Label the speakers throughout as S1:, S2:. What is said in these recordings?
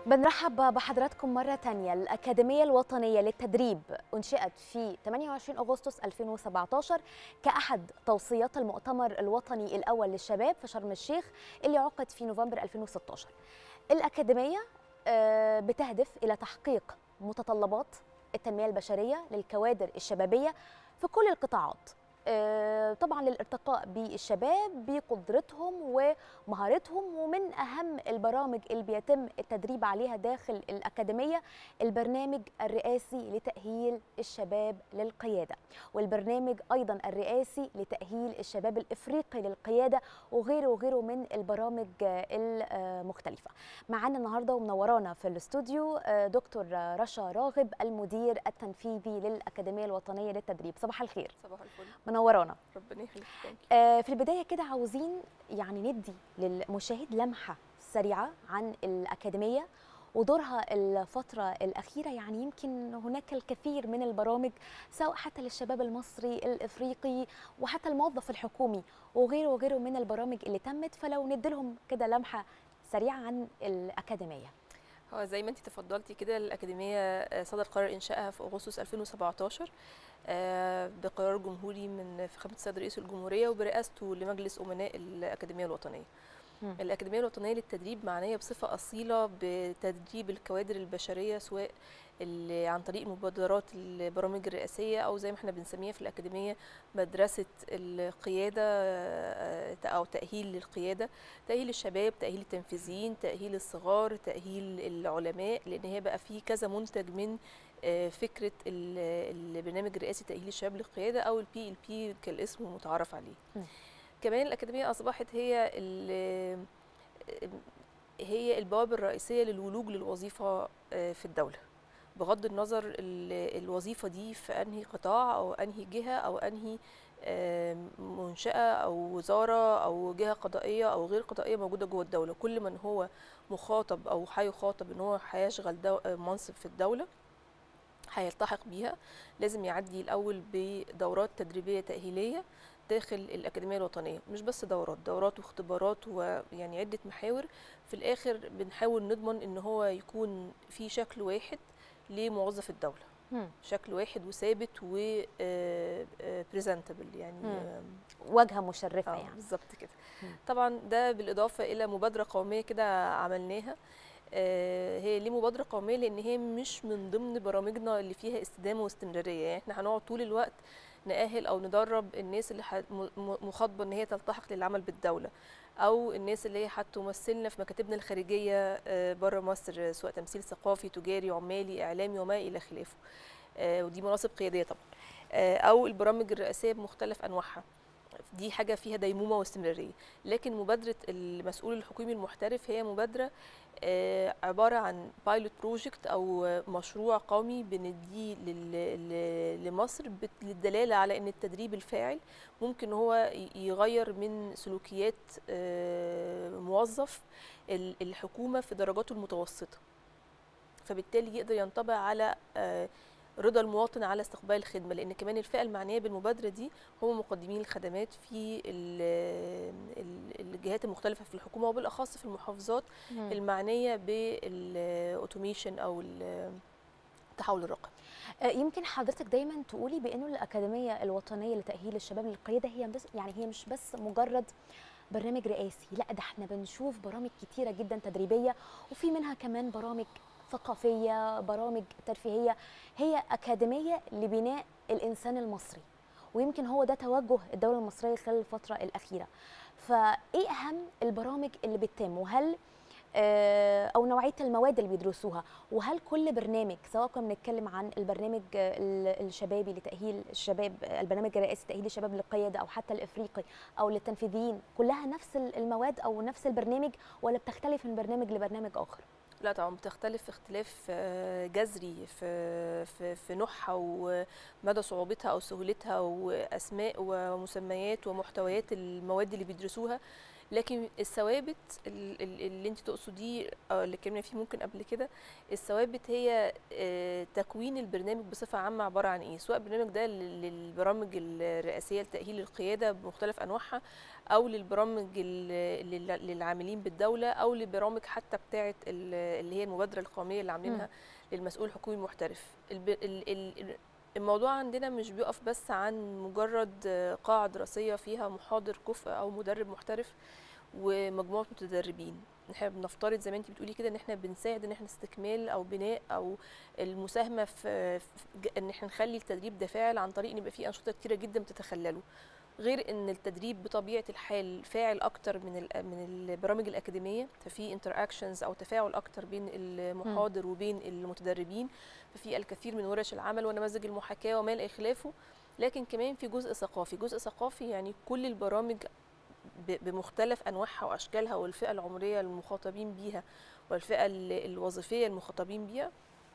S1: بنرحب بحضراتكم مرة تانية الأكاديمية الوطنية للتدريب أنشئت في 28 أغسطس 2017 كأحد توصيات المؤتمر الوطني الأول للشباب في شرم الشيخ اللي عقد في نوفمبر 2016 الأكاديمية آه، بتهدف إلى تحقيق متطلبات التنمية البشرية للكوادر الشبابية في كل القطاعات آه، طبعا للارتقاء بالشباب بقدرتهم ومهارتهم ومن اهم البرامج اللي بيتم التدريب عليها داخل الاكاديميه البرنامج الرئاسي لتاهيل الشباب للقياده والبرنامج ايضا الرئاسي لتاهيل الشباب الافريقي للقياده وغيره وغيره من البرامج آه، المختلفه معانا النهارده ومنورانا في الاستوديو آه، دكتور رشا راغب المدير التنفيذي للاكاديميه الوطنيه للتدريب صباح الخير
S2: صباح الفل
S1: منورانا
S2: ربنا يخليك thank you.
S1: آه، في البدايه كده عاوزين يعني ندي للمشاهد لمحه سريعه عن الاكاديميه ودورها الفترة الأخيرة يعني يمكن هناك الكثير من البرامج سواء حتى للشباب المصري الإفريقي وحتى الموظف الحكومي وغيره وغيره من البرامج اللي تمت فلو نديلهم كده لمحة سريعة عن الأكاديمية
S2: هو زي ما انت تفضلتي كده الاكاديميه آه، صدر قرار انشائها في اغسطس 2017 آه، بقرار جمهوري من فخامه السيد رئيس الجمهوريه وبرئاسته لمجلس امناء الاكاديميه الوطنيه
S1: مم.
S2: الأكاديمية الوطنية للتدريب معنية بصفة أصيلة بتدريب الكوادر البشرية سواء اللي عن طريق مبادرات البرامج الرئاسية أو زي ما احنا بنسميها في الأكاديمية مدرسة القيادة آه، أو تأهيل للقيادة تأهيل الشباب تأهيل التنفيذيين تأهيل الصغار تأهيل العلماء لأن هي بقى في كذا منتج من آه، فكرة ال- البرنامج الرئاسي تأهيل الشباب للقيادة أو البي ال بي كالاسم المتعارف عليه
S1: م.
S2: كمان الأكاديمية أصبحت هي ال- هي البوابة الرئيسية للولوج للوظيفة آه، في الدولة بغض النظر ال- الوظيفة دي في أنهي قطاع أو أنهي جهة أو أنهي آه، منشأة أو وزارة أو جهة قضائية أو غير قضائية موجودة جوه الدولة كل من هو مخاطب أو هيخاطب إن هو هيشغل دو- آه، منصب في الدولة هيلتحق بيها لازم يعدي الأول بدورات تدريبية تأهيلية داخل الأكاديمية الوطنية مش بس دورات دورات واختبارات ويعني عدة محاور في الآخر بنحاول نضمن إن هو يكون في شكل واحد لموظف الدولة
S1: مم.
S2: شكل واحد وثابت و بريزنتبل يعني
S1: مم.
S2: آه،
S1: واجهة مشرفة
S2: اه
S1: يعني
S2: بالظبط كده
S1: مم.
S2: طبعا ده بالاضافه الى مبادره قوميه كده عملناها آه، هي ليه مبادره قوميه لان هي مش من ضمن برامجنا اللي فيها استدامه واستمراريه يعني احنا هنقعد طول الوقت نأهل او ندرب الناس اللي ح- م- م- مخاطبه ان هي تلتحق للعمل بالدوله او الناس اللي هي هتمثلنا في مكاتبنا الخارجيه بره مصر سواء تمثيل ثقافي تجاري عمالي اعلامي وما الى خلافه آه، ودي مناصب قياديه طبعا آه، او البرامج الرئاسيه بمختلف انواعها دي حاجه فيها ديمومه واستمراريه لكن مبادره المسؤول الحكومي المحترف هي مبادره آه، عباره عن بايلوت بروجكت او آه، مشروع قومي بنديه لل- ل- لمصر بت- للدلاله على ان التدريب الفاعل ممكن هو ي- يغير من سلوكيات آه، موظف ال- الحكومه في درجاته المتوسطه فبالتالي يقدر ينطبع على آه، رضا المواطن على استقبال الخدمه لان كمان الفئه المعنيه بالمبادره دي هم مقدمين الخدمات في ال- ال- الجهات المختلفه في الحكومه وبالاخص في المحافظات
S1: مم.
S2: المعنيه بالاوتوميشن او التحول الرقمي
S1: آه، يمكن حضرتك دايما تقولي بانه الاكاديميه الوطنيه لتاهيل الشباب للقياده هي بس يعني هي مش بس مجرد برنامج رئاسي لا ده احنا بنشوف برامج كتيره جدا تدريبيه وفي منها كمان برامج ثقافيه برامج ترفيهيه هي اكاديميه لبناء الانسان المصري ويمكن هو ده توجه الدوله المصريه خلال الفتره الاخيره فايه اهم البرامج اللي بتتم وهل آه، او نوعيه المواد اللي بيدرسوها وهل كل برنامج سواء كنا بنتكلم عن البرنامج آه، ال- الشبابي لتاهيل الشباب آه، البرنامج الرئاسي لتاهيل الشباب للقياده او حتى الافريقي او للتنفيذيين كلها نفس ال- المواد او نفس البرنامج ولا بتختلف من برنامج لبرنامج اخر
S2: لا طبعا بتختلف اختلاف آه، جذري في في في نوعها ومدى صعوبتها او سهولتها واسماء ومسميات ومحتويات المواد اللي بيدرسوها لكن الثوابت ال- ال- اللي انت تقصديه أو اللي اتكلمنا فيه ممكن قبل كده الثوابت هي آه، تكوين البرنامج بصفه عامه عباره عن ايه سواء البرنامج ده لل- للبرامج الرئاسيه لتاهيل القياده بمختلف انواعها او للبرامج ال- لل- للعاملين بالدوله او للبرامج حتى بتاعه ال- اللي هي المبادره القوميه اللي عاملينها للمسؤول الحكومي المحترف الب- ال- ال- الموضوع عندنا مش بيقف بس عن مجرد آه، قاعة دراسية فيها محاضر كفء أو مدرب محترف ومجموعة متدربين احنا بنفترض زي ما انت بتقولي كده ان احنا بنساعد ان احنا استكمال او بناء او المساهمه في, في ج- ان احنا نخلي التدريب ده فاعل عن طريق ان يبقى فيه انشطه كتيره جدا بتتخلله غير ان التدريب بطبيعه الحال فاعل اكتر من ال- من البرامج الاكاديميه ففي انتر اكشنز او تفاعل اكتر بين المحاضر وبين المتدربين ففي الكثير من ورش العمل ونماذج المحاكاه وما الى خلافه لكن كمان في جزء ثقافي جزء ثقافي يعني كل البرامج ب- بمختلف انواعها واشكالها والفئه العمريه المخاطبين بيها والفئه ال- الوظيفيه المخاطبين بيها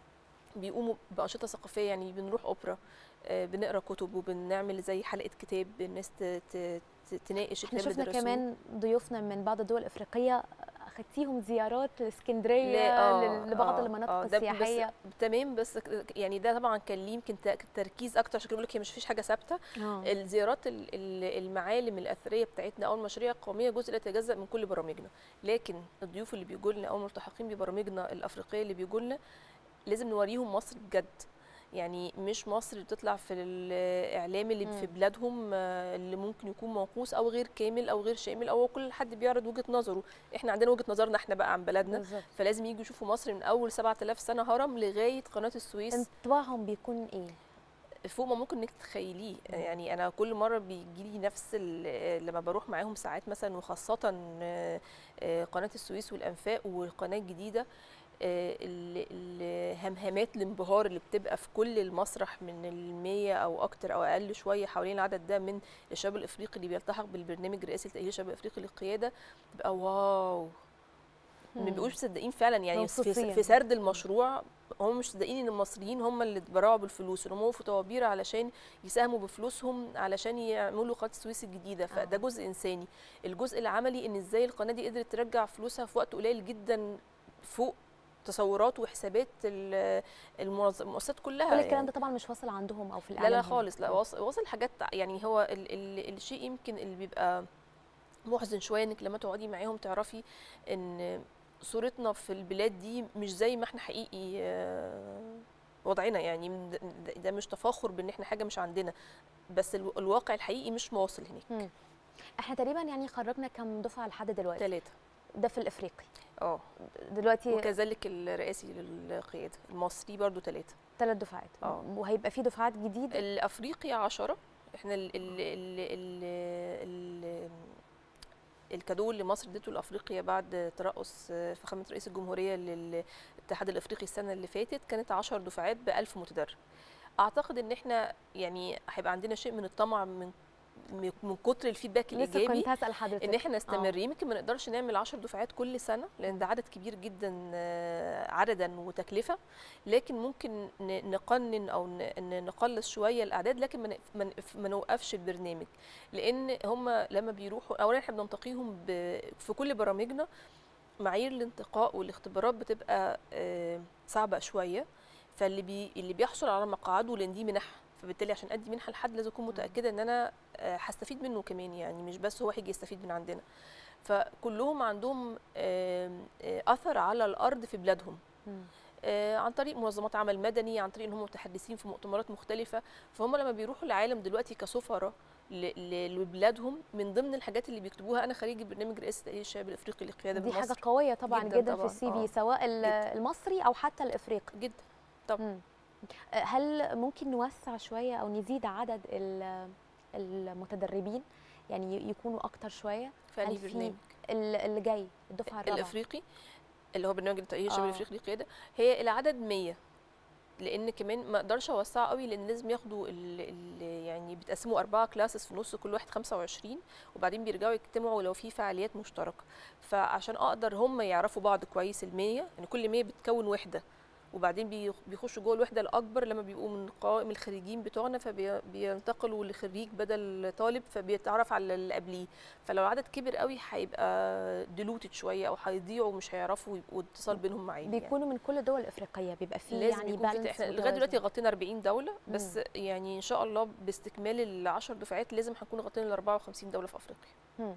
S2: بيقوموا بانشطه ثقافيه يعني بنروح اوبرا آه، بنقرا كتب وبنعمل زي حلقه كتاب الناس ت- ت- ت- تناقش
S1: احنا
S2: الكتاب
S1: شفنا
S2: اللي درسوه.
S1: كمان ضيوفنا من بعض الدول الافريقيه اخدتيهم زيارات لاسكندريه
S2: لا، آه،
S1: ل- لبعض
S2: آه،
S1: المناطق
S2: آه، ده بس-
S1: السياحيه
S2: تمام بس ك- يعني ده طبعا كان ليه يمكن ت- تركيز اكتر عشان كده بقول لك هي مش فيش حاجه ثابته
S1: آه.
S2: الزيارات ال- ال- المعالم الاثريه بتاعتنا او المشاريع القوميه جزء لا يتجزا من كل برامجنا لكن الضيوف اللي بيجوا لنا او الملتحقين ببرامجنا الافريقيه اللي بيجوا لنا لازم نوريهم مصر بجد يعني مش مصر اللي بتطلع في الاعلام اللي
S1: مم.
S2: في بلادهم آه، اللي ممكن يكون منقوص او غير كامل او غير شامل او كل حد بيعرض وجهه نظره احنا عندنا وجهه نظرنا احنا بقى عن بلدنا
S1: بالظبط
S2: فلازم يجوا يشوفوا مصر من اول 7000 سنه هرم لغايه قناه السويس
S1: انطباعهم بيكون ايه
S2: فوق ما ممكن انك تتخيليه يعني انا كل مره بيجي لي نفس ال- لما بروح معاهم ساعات مثلا وخاصه آه، آه، قناه السويس والانفاق والقناه الجديده آه، ال- الهمهمات الانبهار اللي بتبقى في كل المسرح من المية او اكتر او اقل شويه حوالين العدد ده من الشباب الافريقي اللي بيلتحق بالبرنامج الرئاسي لتاهيل الشباب الافريقي للقياده تبقى واو ما
S1: مم.
S2: بيبقوش مصدقين فعلا يعني في,
S1: مبسوطين.
S2: في سرد المشروع هم مش مصدقين ان المصريين هم اللي اتبرعوا بالفلوس ان هم وقفوا طوابير علشان يساهموا بفلوسهم علشان يعملوا قناه السويس الجديده فده
S1: آه.
S2: جزء انساني الجزء العملي ان ازاي القناه دي قدرت ترجع فلوسها في وقت قليل جدا فوق تصورات وحسابات ال- المنظ- المؤسسات كلها
S1: كل الكلام
S2: يعني.
S1: ده طبعا مش واصل عندهم او في
S2: لا
S1: الاعلام
S2: لا
S1: هنا.
S2: خالص لا واصل واصل حاجات يعني هو ال ال الشيء يمكن اللي بيبقى محزن شويه انك لما تقعدي معاهم تعرفي ان صورتنا في البلاد دي مش زي ما احنا حقيقي آه، وضعنا يعني من- ده- ده مش تفاخر بان احنا حاجه مش عندنا بس الو- الواقع الحقيقي مش واصل هناك
S1: مم. احنا تقريبا يعني خرجنا كم دفعه لحد دلوقتي
S2: ثلاثه
S1: ده في الافريقي
S2: اه
S1: دلوقتي
S2: وكذلك الرئاسي للقياده المصري برضو ثلاثه
S1: ثلاث دفعات
S2: آه.
S1: وهيبقى في دفعات جديده
S2: الافريقي 10 احنا ال ال ال ال ال الكادو اللي مصر ادته لافريقيا بعد ترأس فخامه رئيس الجمهوريه للاتحاد الافريقي السنه اللي فاتت كانت 10 دفعات ب 1000 متدرب اعتقد ان احنا يعني هيبقى عندنا شيء من الطمع من من كتر الفيدباك
S1: لسه
S2: الايجابي
S1: كنت هسال حضرتك
S2: ان احنا نستمر يمكن ما نقدرش نعمل 10 دفعات كل سنه لان ده عدد كبير جدا آه، عددا وتكلفه لكن ممكن ن- نقنن او ن- ن- نقلص شويه الاعداد لكن ما نقف- ما نقف- ما نوقفش البرنامج لان هم لما بيروحوا اولا احنا بننتقيهم ب- في كل برامجنا معايير الانتقاء والاختبارات بتبقى آه، صعبه شويه فاللي بي اللي بيحصل على مقاعده لان دي منح فبالتالي عشان ادي منحه لحد لازم اكون متاكده ان انا آه، هستفيد منه كمان يعني مش بس هو هيجي يستفيد من عندنا فكلهم عندهم آم، آه، اثر على الارض في بلادهم
S1: مم.
S2: آه، عن طريق منظمات عمل مدني عن طريق ان هم متحدثين في مؤتمرات مختلفه فهم لما بيروحوا العالم دلوقتي كسفراء ل- ل- لبلادهم من ضمن الحاجات اللي بيكتبوها انا خريج برنامج رئاسه تأهيل الشباب الافريقي للقياده
S1: دي
S2: بمصر
S1: حاجه قويه طبعا
S2: جداً
S1: جدا,
S2: طبعاً،
S1: في السي في
S2: آه.
S1: سواء ال-
S2: جداً.
S1: المصري او حتى الافريقي
S2: جدا طبعاً.
S1: مم. آه، هل ممكن نوسع شويه او نزيد عدد ال- المتدربين يعني ي- يكونوا اكتر شويه
S2: في أنهي
S1: هل في
S2: برنامج
S1: ال- اللي جاي الدفعه الرابعه
S2: الافريقي اللي هو برنامج تأهيل الشباب
S1: آه.
S2: الافريقي للقياده هي العدد 100 لان كمان ما اقدرش اوسعه قوي لان لازم ياخدوا ال ال يعني بتقسموا اربعه كلاسز في نص كل واحد 25 وبعدين بيرجعوا يجتمعوا لو في فعاليات مشتركه فعشان اقدر هم يعرفوا بعض كويس ال 100 يعني كل 100 بتكون وحده وبعدين بيخ- بيخشوا جوه الوحده الاكبر لما بيبقوا من قوائم الخريجين بتوعنا فبينتقلوا لخريج بدل طالب فبيتعرف على اللي قبليه فلو العدد كبر قوي هيبقى ديلوتد شويه او هيضيعوا ومش هيعرفوا يبقوا اتصال بينهم معين يعني.
S1: بيكونوا من كل الدول الافريقيه بيبقى فيه
S2: لازم
S1: يعني
S2: يكون في
S1: بالانس
S2: احنا لغايه دلوقتي
S1: متوازن.
S2: غطينا 40 دوله بس يعني ان شاء الله باستكمال ال 10 دفعات لازم هنكون غطينا ال 54 دوله في افريقيا
S1: مم.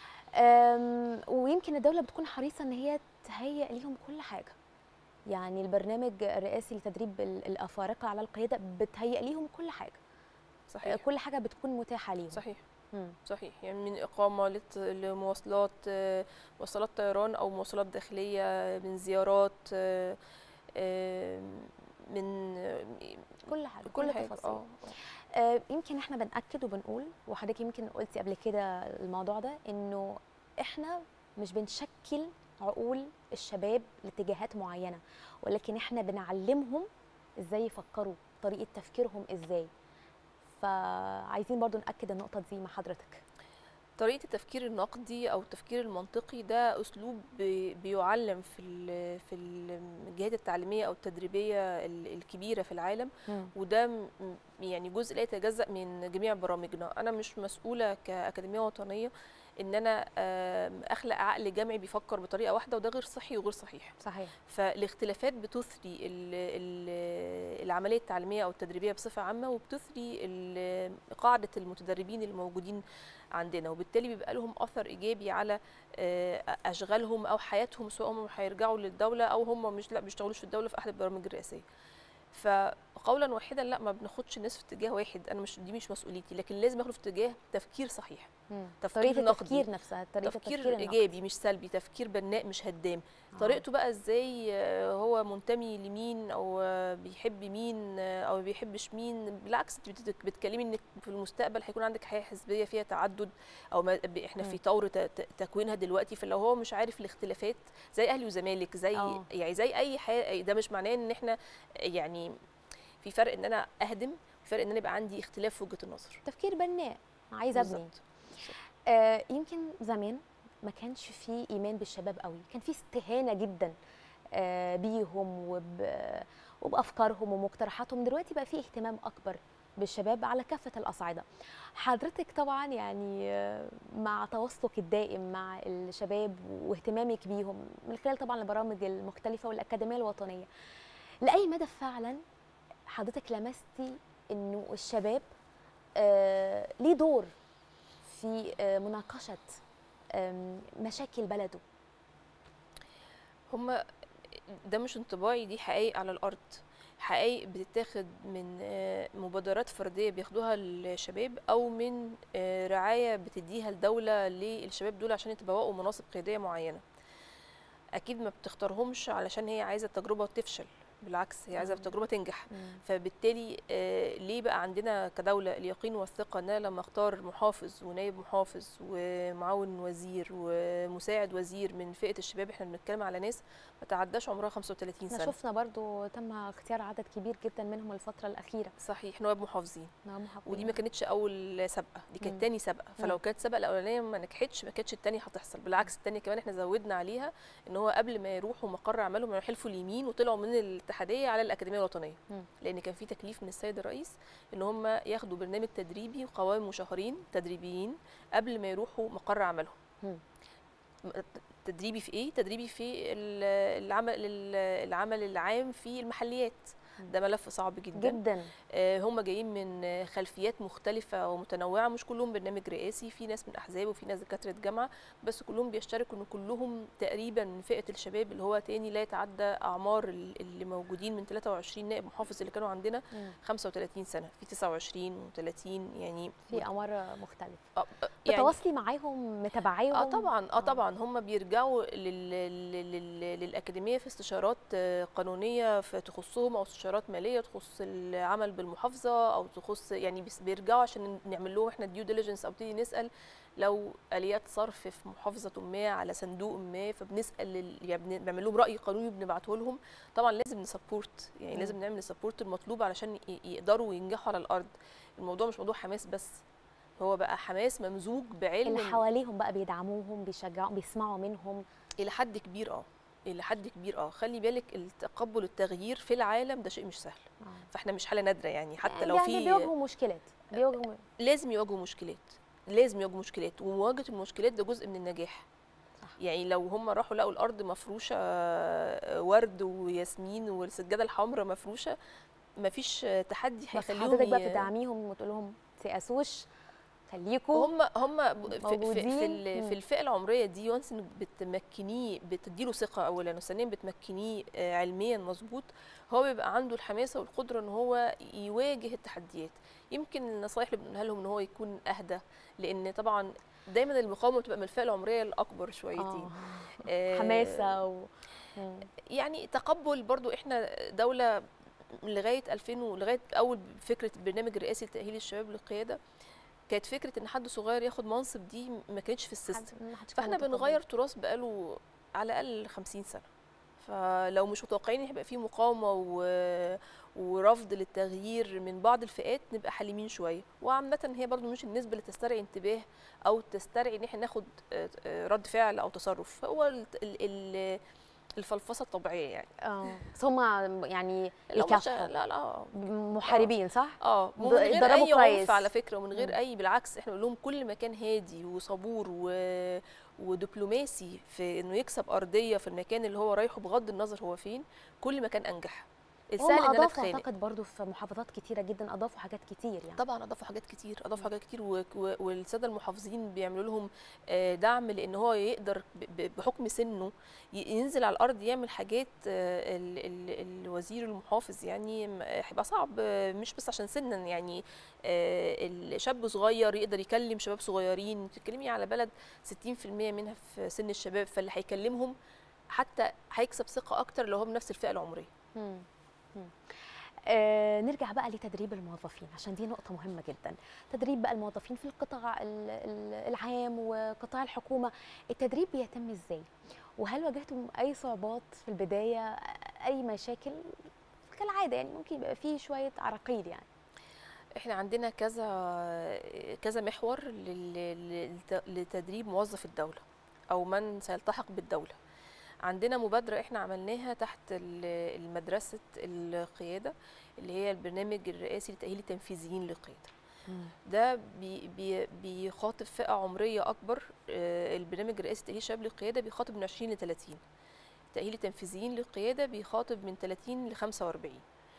S1: أم، ويمكن الدوله بتكون حريصه ان هي تهيئ ليهم كل حاجه يعني البرنامج الرئاسي لتدريب ال- الافارقه على القياده بتهيئ ليهم كل حاجه
S2: صحيح
S1: كل حاجه بتكون متاحه ليهم
S2: صحيح
S1: مم.
S2: صحيح يعني من إقامة لت- لمواصلات آه، مواصلات طيران أو مواصلات داخلية من زيارات آه، آه، من آه،
S1: كل حاجه
S2: كل
S1: كل
S2: حاجة
S1: تفاصيل
S2: اه
S1: آه، يمكن احنا بنأكد وبنقول وحضرتك يمكن قلتي قبل كده الموضوع ده انه احنا مش بنشكل عقول الشباب لاتجاهات معينة ولكن احنا بنعلمهم ازاي يفكروا طريقة تفكيرهم ازاي فعايزين برضو نأكد النقطة دي مع حضرتك
S2: طريقة التفكير النقدي أو التفكير المنطقي ده أسلوب بي- بيعلم في ال- في الجهات التعليمية أو التدريبية ال- الكبيرة في العالم وده م- يعني جزء لا يتجزأ من جميع برامجنا أنا مش مسؤولة كأكاديمية وطنية إن أنا آم، أخلق عقل جمعي بيفكر بطريقة واحدة وده غير صحي وغير صحيح
S1: صحيح
S2: فالاختلافات بتثري ال- ال- العمليه التعليميه او التدريبيه بصفه عامه وبتثري ال- قاعده المتدربين الموجودين عندنا وبالتالي بيبقى لهم اثر ايجابي على آه، اشغالهم او حياتهم سواء هم هيرجعوا للدوله او هم مش لا بيشتغلوش في الدوله في احد البرامج الرئاسيه فقولا واحدا لا ما بناخدش الناس في اتجاه واحد انا مش دي مش مسؤوليتي لكن لازم اخد في اتجاه تفكير صحيح
S1: مم.
S2: تفكير
S1: طريقة
S2: نقدي.
S1: التفكير نفسها طريقة
S2: تفكير,
S1: التفكير النقدي.
S2: ايجابي مش سلبي تفكير بناء مش هدام
S1: آه.
S2: طريقته بقى ازاي آه، هو منتمي لمين او آه، بيحب مين آه، او ما بيحبش مين بالعكس انت بتت- بتتكلمي انك في المستقبل هيكون عندك حياه حزبيه فيها تعدد او ما ب- احنا
S1: مم.
S2: في طور ت- ت- تكوينها دلوقتي فلو هو مش عارف الاختلافات زي اهلي وزمالك زي
S1: آه.
S2: يعني زي اي حياه ده مش معناه ان احنا يعني في فرق ان انا اهدم في فرق ان انا يبقى عندي اختلاف في وجهه النظر
S1: تفكير بناء عايزة ابني
S2: بالظبط.
S1: آه، يمكن زمان ما كانش فيه ايمان بالشباب قوي كان فيه استهانه جدا آه، بيهم وب... وبافكارهم ومقترحاتهم دلوقتي بقى فيه اهتمام اكبر بالشباب على كافه الاصعده حضرتك طبعا يعني آه، مع تواصلك الدائم مع الشباب واهتمامك بيهم من خلال طبعا البرامج المختلفه والاكاديميه الوطنيه لاي مدى فعلا حضرتك لمستي انه الشباب آه، ليه دور في آه، مناقشة آم، مشاكل بلده
S2: هما ده مش انطباعي دي حقائق على الارض حقائق بتتاخد من آه، مبادرات فرديه بياخدوها الشباب او من آه، رعايه بتديها الدوله للشباب دول عشان يتبوأوا مناصب قياديه معينه اكيد ما بتختارهمش علشان هي عايزه التجربه تفشل بالعكس هي عايزه
S1: مم.
S2: التجربه تنجح فبالتالي آه، ليه بقى عندنا كدولة اليقين والثقة ان انا لما اختار محافظ ونائب محافظ ومعاون وزير ومساعد وزير من فئة الشباب احنا بنتكلم على ناس ما تعداش عمرها 35
S1: احنا
S2: سنة
S1: شفنا برضو تم اختيار عدد كبير جدا منهم الفترة الأخيرة
S2: صحيح نواب محافظين
S1: نعم محافظين.
S2: ودي ما كانتش اول سابقه دي
S1: مم.
S2: كانت تاني سابقه فلو
S1: مم.
S2: كانت سابقه الاولانيه ما نجحتش ما كانتش التانيه هتحصل بالعكس التانيه كمان احنا زودنا عليها ان هو قبل ما يروحوا مقر عملهم يروحوا حلفوا اليمين وطلعوا من الاتحاديه على الاكاديميه الوطنيه
S1: مم.
S2: لان كان في تكليف من السيد الرئيس ان هم ياخدوا برنامج تدريبي وقوائم مشهرين تدريبيين قبل ما يروحوا مقر عملهم
S1: مم.
S2: تدريبي في ايه تدريبي في ال- العمل العمل العام في المحليات
S1: مم.
S2: ده ملف صعب جدا
S1: جدا
S2: آه، هم جايين من آه، خلفيات مختلفة ومتنوعة مش كلهم برنامج رئاسي في ناس من أحزاب وفي ناس دكاترة جامعة بس كلهم بيشتركوا إن كلهم تقريبا من فئة الشباب اللي هو تاني لا يتعدى أعمار ال- اللي موجودين من 23 نائب محافظ اللي كانوا عندنا
S1: مم.
S2: 35 سنة في 29 و30 يعني
S1: في أمر مختلف
S2: آه، آه، يعني
S1: بتواصلي معاهم متابعيهم
S2: اه طبعا اه
S1: آه.
S2: طبعا هم بيرجعوا لل... لل... لل... للاكاديميه في استشارات آه، قانونيه في تخصهم او استشارات ماليه تخص العمل بالمحافظه او تخص يعني بس بيرجعوا عشان نعمل لهم احنا ديو ديليجنس او نبتدي نسال لو اليات صرف في محافظه ما على صندوق ما فبنسال ال- يعني بن- بنعمل لهم راي قانوني وبنبعته لهم طبعا لازم نسبورت يعني
S1: مم.
S2: لازم نعمل السبورت المطلوب علشان ي- يقدروا ينجحوا على الارض الموضوع مش موضوع حماس بس هو بقى حماس ممزوج بعلم
S1: اللي حواليهم بقى بيدعموهم بيشجعوا بيسمعوا منهم
S2: الى حد كبير اه الى حد كبير اه خلي بالك التقبل التغيير في العالم ده شيء مش سهل
S1: آه.
S2: فاحنا مش حاله نادره يعني حتى
S1: يعني
S2: لو في
S1: بيواجهوا مشكلات بيواجهوا
S2: لازم يواجهوا مشكلات لازم يواجهوا مشكلات ومواجهه المشكلات ده جزء من النجاح
S1: صح.
S2: يعني لو هم راحوا لقوا الارض مفروشه آه، ورد وياسمين والسجاده الحمراء مفروشه مفيش آه، تحدي
S1: بس
S2: هيخليهم
S1: حضرتك بقى
S2: ي-
S1: بتدعميهم وتقول لهم تيأسوش خليكوا
S2: هم هم ب- في, في,
S1: موجودين.
S2: في, ال-
S1: مم.
S2: في الفئه العمريه دي وانس انك بتمكنيه بتديله ثقه اولا وثانيا بتمكنيه آه، علميا مظبوط هو بيبقى عنده الحماسه والقدره ان هو يواجه التحديات يمكن النصايح اللي بنقولها لهم ان هو يكون اهدى لان طبعا دايما المقاومه بتبقى من الفئه العمريه الاكبر شويتين
S1: آه.
S2: آه،
S1: حماسه و... مم.
S2: يعني تقبل برضو احنا دولة لغاية 2000 ولغاية أول فكرة البرنامج الرئاسي لتأهيل الشباب للقيادة كانت فكرة إن حد صغير ياخد منصب دي ما كانتش في السيستم
S1: حد- ما حدش كان
S2: فاحنا
S1: متقبل.
S2: بنغير تراث بقاله على الأقل 50 سنة فلو مش متوقعين إن هيبقى فيه مقاومة و... ورفض للتغيير من بعض الفئات نبقى حليمين شوية وعامة هي برضو مش النسبة اللي تسترعي انتباه أو تسترعي إن احنا ناخد آه، آه، رد فعل أو تصرف هو ال... ال... ال... الفلفصة الطبيعية يعني
S1: اه بس هم يعني
S2: لا مش-
S1: يكافحوا
S2: لا لا
S1: محاربين صح؟
S2: اه
S1: ض-
S2: ومن غير
S1: اتدربوا
S2: اي
S1: كويس.
S2: عنف على فكره ومن غير
S1: مم.
S2: اي بالعكس احنا بنقول لهم كل ما كان هادي وصبور و... ودبلوماسي في انه يكسب ارضيه في المكان اللي هو رايحه بغض النظر هو فين كل ما كان انجح
S1: هم
S2: السهل ان انا
S1: اضافوا
S2: اتخانق
S1: اعتقد برضو في محافظات كتيره جدا اضافوا حاجات كتير يعني
S2: طبعا اضافوا حاجات كتير اضافوا حاجات كتير و... و... والساده المحافظين بيعملوا لهم آه، دعم لان هو يقدر ب... ب- بحكم سنه ي- ينزل على الارض يعمل حاجات آه، ال... ال... الوزير المحافظ يعني م- هيبقى صعب آه، مش بس عشان سنا يعني آه، الشاب صغير يقدر يكلم شباب صغيرين بتتكلمي على بلد 60% منها في سن الشباب فاللي هيكلمهم حتى هيكسب ثقه اكتر لو هو بنفس الفئه العمريه
S1: مم. مم. آه نرجع بقى لتدريب الموظفين عشان دي نقطة مهمة جدا تدريب بقى الموظفين في القطاع ال- ال- العام وقطاع الحكومة التدريب بيتم ازاي وهل واجهتم أي صعوبات في البداية أي مشاكل كالعادة يعني ممكن يبقى فيه شوية عراقيل يعني
S2: احنا عندنا كذا كذا محور لل- للت- لتدريب موظف الدولة او من سيلتحق بالدولة عندنا مبادرة احنا عملناها تحت ال- المدرسة القيادة اللي هي البرنامج الرئاسي لتأهيل التنفيذيين للقيادة ده بي بي بيخاطب فئة عمرية أكبر آه، البرنامج الرئاسي لتأهيل الشباب للقيادة بيخاطب من 20 ل 30 تأهيل التنفيذيين للقيادة بيخاطب من 30 ل 45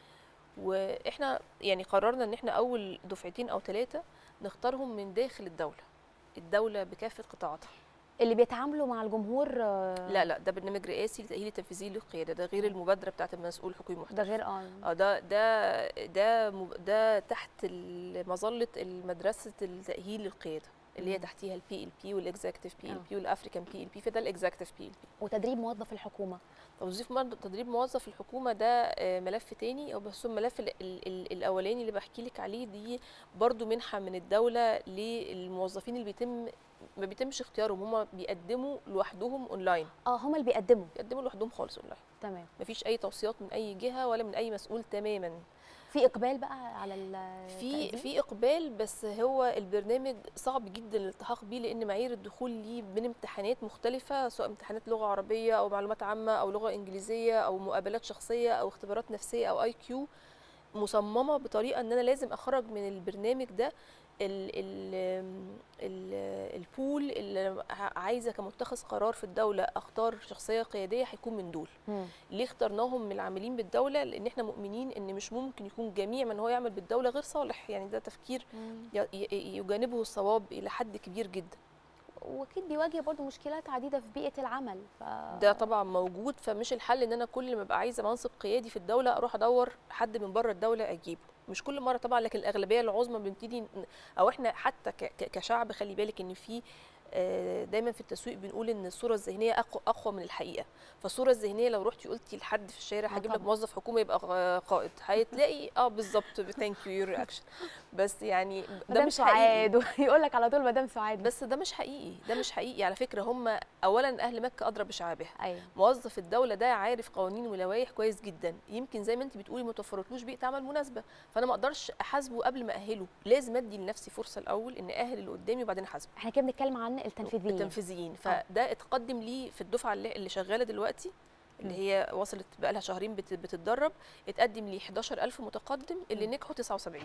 S2: واحنا يعني قررنا ان احنا اول دفعتين او ثلاثه نختارهم من داخل الدوله الدوله بكافه قطاعاتها
S1: اللي بيتعاملوا مع الجمهور آه،
S2: لا لا ده برنامج رئاسي لتاهيل التنفيذيين للقياده ده غير المبادره بتاعه المسؤول الحكومي
S1: ده
S2: المحترف
S1: غير اه
S2: اه ده ده ده مب- ده تحت ال- مظله المدرسه التاهيل للقياده اللي هي
S1: مم.
S2: تحتيها البي ال بي والاكزكتيف بي ال
S1: آه.
S2: بي والافريكان بي ال بي فده الاكزكتيف بي ال بي
S1: وتدريب موظف الحكومة
S2: توظيف مرض تدريب موظف الحكومه ده آه، ملف تاني او بس الملف ال- ال- ال- الاولاني اللي بحكي لك عليه دي برضو منحه من الدوله للموظفين اللي بيتم ما بيتمش اختيارهم هم بيقدموا لوحدهم اونلاين
S1: اه هم اللي بيقدموا
S2: بيقدموا لوحدهم خالص اونلاين
S1: تمام
S2: مفيش اي توصيات من اي جهه ولا من اي مسؤول تماما
S1: في إقبال بقى على ال-
S2: في
S1: التقديم؟
S2: في اقبال بس هو البرنامج صعب جدا الالتحاق بيه لان معايير الدخول ليه من امتحانات مختلفه سواء امتحانات لغه عربيه او معلومات عامه او لغه انجليزيه او مقابلات شخصيه او اختبارات نفسيه او اي كيو مصممه بطريقه ان انا لازم اخرج من البرنامج ده ال ال ال البول اللي عايزه كمتخذ قرار في الدوله اختار شخصيه قياديه هيكون من دول
S1: مم.
S2: ليه اخترناهم من العاملين بالدوله لان احنا مؤمنين ان مش ممكن يكون جميع من هو يعمل بالدوله غير صالح يعني ده تفكير ي- ي- يجانبه الصواب الى حد كبير جدا
S1: واكيد بيواجه برضو مشكلات عديده في بيئه العمل ف...
S2: ده طبعا موجود فمش الحل ان انا كل ما ابقى عايزه منصب قيادي في الدوله اروح ادور حد من بره الدوله اجيبه مش كل مره طبعا لكن الاغلبيه العظمى بنبتدي ن- او احنا حتى ك- ك- كشعب خلي بالك ان في آه، دايما في التسويق بنقول ان الصوره الذهنيه اقوى اقوى من الحقيقه فالصوره الذهنيه لو رحتي قلتي لحد في الشارع
S1: آه
S2: هجيب لك
S1: طبعاً.
S2: موظف حكومه يبقى غ- قائد هتلاقي اه بالظبط ثانك يو يور رياكشن بس يعني ده
S1: مدام
S2: مش حقيقي
S1: سعاد يقول لك على طول مدام سعاد
S2: بس ده مش حقيقي ده مش حقيقي على فكره هم اولا اهل مكه ادرى بشعابها
S1: ايوه
S2: موظف الدوله ده عارف قوانين ولوائح كويس جدا يمكن زي ما انت بتقولي ما توفرتلوش بيئه عمل مناسبه فانا ما اقدرش احاسبه قبل ما اهله لازم ادي لنفسي فرصه الاول ان اهل اللي قدامي وبعدين احاسبه
S1: احنا كده بنتكلم عن التنفيذيين
S2: التنفيذيين فده اتقدم لي في الدفعه اللي, اللي شغاله دلوقتي اللي
S1: مم.
S2: هي وصلت بقى لها شهرين بت- بتتدرب اتقدم ل 11000 متقدم اللي
S1: مم.
S2: نجحوا 79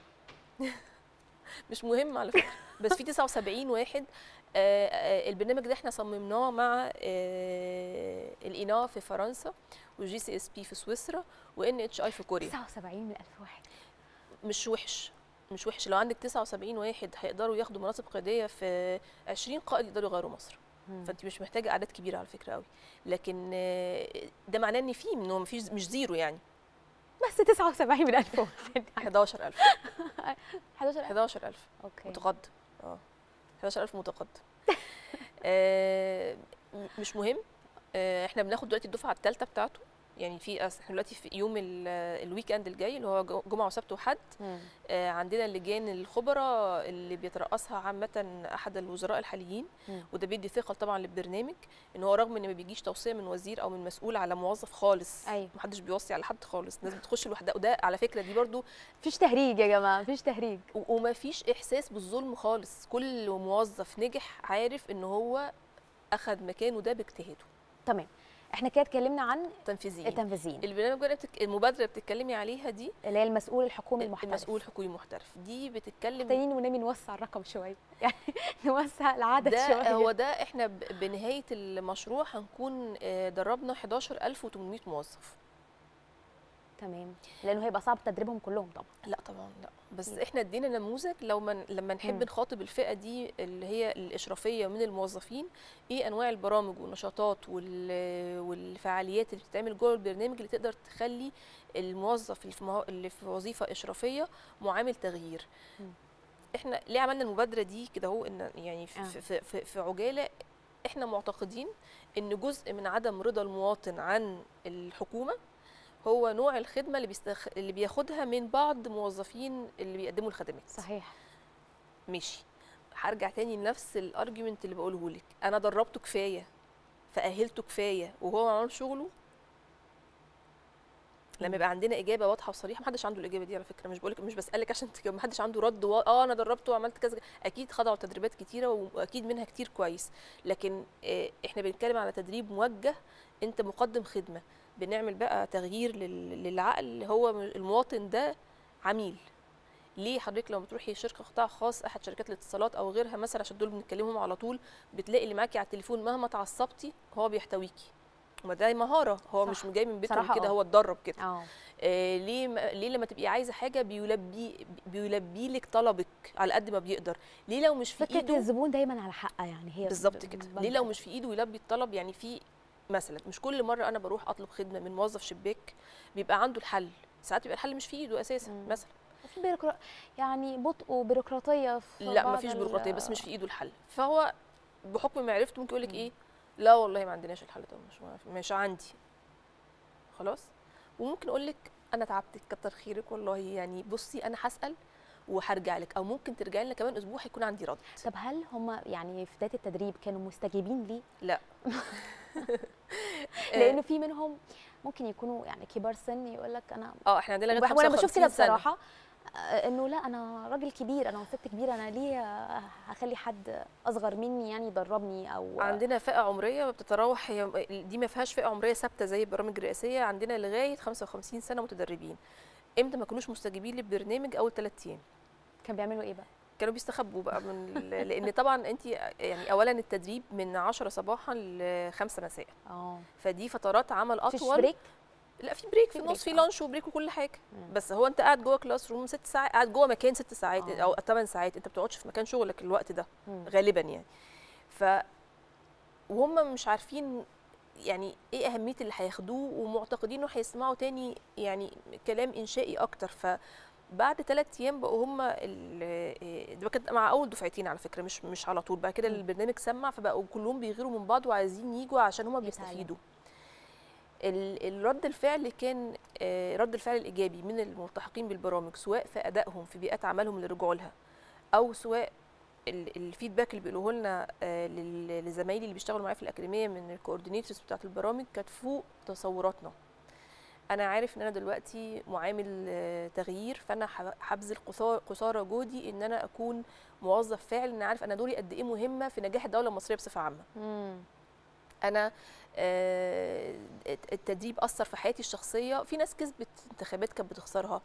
S2: مش مهم على فكره بس في 79 واحد آه، آه، البرنامج ده احنا صممناه مع آه، الاينا في فرنسا وجي سي اس بي في سويسرا وان اتش اي في كوريا
S1: 79 من 1000 واحد
S2: مش وحش مش وحش لو عندك 79 واحد هيقدروا ياخدوا مناصب قياديه في 20 قائد يقدروا يغيروا مصر
S1: مم.
S2: فانت مش محتاجه اعداد كبيره على فكره قوي لكن آه، ده معناه ان في انه مفيش مش زيرو يعني
S1: بس 79 من 1000 واحد
S2: 11000
S1: 11000
S2: 11000
S1: اوكي
S2: متقدم اه 11000 متقدم آه، م- مش مهم آه، احنا بناخد دلوقتي الدفعه الثالثه بتاعته يعني في أس- احنا دلوقتي في يوم ال- الويك اند الجاي اللي هو جو- جمعه وسبت وحد
S1: مم.
S2: آه، عندنا لجان الخبراء اللي بيترأسها عامة أحد الوزراء الحاليين
S1: مم.
S2: وده بيدي ثقة طبعا للبرنامج إن هو رغم إن ما بيجيش توصية من وزير أو من مسؤول على موظف خالص
S1: أيوة.
S2: محدش بيوصي على حد خالص الناس بتخش لوحدها وده على فكرة دي برضو
S1: مفيش تهريج يا جماعه مفيش تهريج
S2: و- وما فيش إحساس بالظلم خالص كل موظف نجح عارف إن هو أخد مكانه ده باجتهاده
S1: تمام احنا كده اتكلمنا عن
S2: تنفيذيين
S1: التنفيذيين
S2: البرنامج بقى بتك... المبادرة اللي بتتكلمي عليها دي
S1: اللي هي المسؤول الحكومي المحترف
S2: المسؤول الحكومي المحترف دي بتتكلم
S1: محتاجين ونامي نوسع الرقم شويه يعني نوسع العدد
S2: ده
S1: شويه
S2: هو ده احنا ب- بنهايه المشروع هنكون آه، دربنا 11800 موظف
S1: تمام لانه هيبقى صعب تدريبهم كلهم طبعا
S2: لا طبعا لا بس
S1: أكيد.
S2: احنا ادينا نموذج لو من لما نحب
S1: مم.
S2: نخاطب الفئه دي اللي هي الاشرافيه من الموظفين ايه انواع البرامج والنشاطات وال- والفعاليات اللي بتتعمل جوه البرنامج اللي تقدر تخلي الموظف اللي في, مه- اللي في وظيفه اشرافيه معامل تغيير
S1: مم.
S2: احنا ليه عملنا المبادره دي كده اهو ان يعني في,
S1: آه.
S2: في, في, في عجاله احنا معتقدين ان جزء من عدم رضا المواطن عن الحكومه هو نوع الخدمه اللي بيستخ... اللي بياخدها من بعض موظفين اللي بيقدموا الخدمات
S1: صحيح
S2: ماشي هرجع تاني لنفس الارجيومنت اللي بقوله لك انا دربته كفايه فاهلته كفايه وهو عمل شغله لما يبقى عندنا اجابه واضحه وصريحه محدش عنده الاجابه دي على فكره مش بقولك مش بسالك عشان تجاوب محدش عنده رد و... اه انا دربته وعملت كذا اكيد خضعوا تدريبات كتيره واكيد منها كتير كويس لكن آه، احنا بنتكلم على تدريب موجه انت مقدم خدمه بنعمل بقى تغيير لل... للعقل هو المواطن ده عميل ليه حضرتك لما بتروحي شركه قطاع خاص احد شركات الاتصالات او غيرها مثلا عشان دول بنتكلمهم على طول بتلاقي اللي معاكي على التليفون مهما اتعصبتي هو بيحتويكي وما ده مهاره هو
S1: صح.
S2: مش جاي من بيته
S1: صراحة
S2: كده
S1: آه.
S2: هو اتدرب كده
S1: اه
S2: آه ليه م- ليه لما تبقي عايزه حاجه بيلبي بيلبي لك طلبك على قد ما بيقدر ليه لو مش في
S1: فكره
S2: ايده
S1: الزبون دايما على حق يعني هي
S2: بالظبط
S1: ب-
S2: كده
S1: ب-
S2: ليه لو مش في ايده يلبي الطلب يعني في مثلا مش كل مره انا بروح اطلب خدمه من موظف شباك بيبقى عنده الحل ساعات بيبقى الحل مش في ايده اساسا
S1: مم.
S2: مثلا
S1: في بيروقرا... يعني بطء وبيروقراطيه في
S2: لا
S1: بعض
S2: مفيش
S1: ال-
S2: بيروقراطيه بس مش في ايده الحل فهو بحكم معرفته ممكن يقول لك ايه لا والله ما عندناش الحل ده مش مش عندي خلاص وممكن اقول لك انا تعبتك كتر خيرك والله يعني بصي انا هسال وهرجع لك او ممكن ترجعي لنا كمان اسبوع هيكون عندي رد
S1: طب هل هم يعني في بدايه التدريب كانوا مستجيبين ليه؟
S2: لا
S1: لانه في منهم ممكن يكونوا يعني كبار سن يقول لك انا
S2: اه احنا عندنا لغايه
S1: وانا بشوف كده
S2: 55 سنة.
S1: بصراحه آه، انه لا انا راجل كبير انا ست كبيره انا ليه آه، هخلي حد اصغر مني يعني يدربني او
S2: عندنا فئه عمريه بتتراوح هي دي ما فيهاش فئه عمريه ثابته زي البرامج الرئاسيه عندنا لغايه 55 سنه متدربين امتى ما كانوش مستجيبين للبرنامج اول ثلاث ايام
S1: كانوا بيعملوا ايه بقى؟
S2: كانوا بيستخبوا بقى من ال- لان طبعا انت يعني اولا التدريب من 10 صباحا ل 5 مساء
S1: اه
S2: فدي فترات عمل
S1: مفيش
S2: اطول
S1: بريك
S2: لا في بريك في
S1: في
S2: النص
S1: بريك،
S2: في
S1: آه.
S2: لانش وبريك وكل حاجه
S1: مم.
S2: بس هو انت قاعد جوه كلاس روم ست ساعات قاعد جوه مكان ست ساعات
S1: آه.
S2: او 8 ساعات انت بتقعدش في مكان شغلك الوقت ده
S1: مم.
S2: غالبا يعني ف وهم مش عارفين يعني ايه اهميه اللي هياخدوه ومعتقدين انه هيسمعوا تاني يعني كلام انشائي اكتر فبعد ثلاث ايام بقوا هم ال- ده كانت مع اول دفعتين على فكره مش مش على طول بعد كده
S1: مم.
S2: البرنامج سمع فبقوا كلهم بيغيروا من بعض وعايزين يجوا عشان هم
S1: يتعلموا.
S2: بيستفيدوا ال- الرد الفعل كان آه، رد الفعل الايجابي من الملتحقين بالبرامج سواء في ادائهم في بيئات عملهم اللي رجعوا لها او سواء ال- الفيدباك اللي بيقولوه لنا آه، لل- لزمايلي اللي بيشتغلوا معايا في الاكاديميه من الكوردينيتورز بتاعه البرامج كانت فوق تصوراتنا انا عارف ان انا دلوقتي معامل آه، تغيير فانا ح- هبذل قصا- قصارى جهدي ان انا اكون موظف فاعل انا عارف انا دوري قد ايه مهمه في نجاح الدوله المصريه بصفه عامه
S1: مم.
S2: انا آه، التدريب اثر في حياتي الشخصيه في ناس كسبت انتخابات كانت بتخسرها